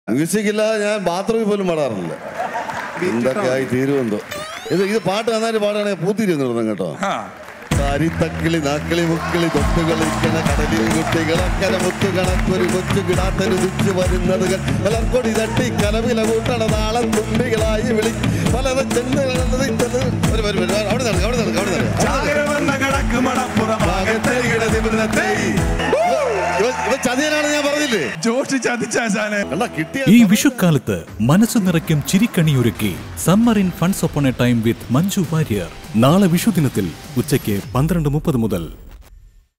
music ഇല്ലാതെ ഞാൻ ബാത്റൂമിൽ പോലും പാടാറില്ല എന്തൊക്കെയായി തീരുമെന്തോ ഇത് ഇത് പാട്ട് നന്നായിട്ട് പാടുകയാണെങ്കിൽ പൂത്തിരി നിർത്തം കേട്ടോ ആ തക്കിളി നാക്കിളി മുക്കിളി തൊട്ടുകളിക്കണ കടലിൽ കുട്ടികളക്കര മുത്തു കണക്കൊരു കൊച്ചു കിടാത്തരു തുച്ചു വരുന്നത് പലർക്കൊടി തട്ടി കലവില കൂട്ടണ നാളെ തുമ്പികളായി വിളി പലത ചെന്ന് ഒരു ഒരു ഒരു അവിടെ നടക്കുക അവിടെ നടക്കുക അവിടെ നടക്കുക ചാകരവെന്ന കടക്ക് മണപ്പുറമാകത്തെ ഇവ ഇവ ചതിയനാണ് ഞാൻ പറഞ്ഞില്ലേ ജോഷി ചതിച്ചാശാനെ കണ്ടാ കിട്ടിയ ഈ വിഷുക്കാലത്ത് മനസ്സ് നിറയ്ക്കും ചിരിക്കണിയൊരുക്കി summer in funs open a time with Manju Warrier നാളെ വിഷുദിനത്തിൽ ഉച്ചയ്ക്ക് പന്ത്രണ്ട് മുപ്പത് മുതൽ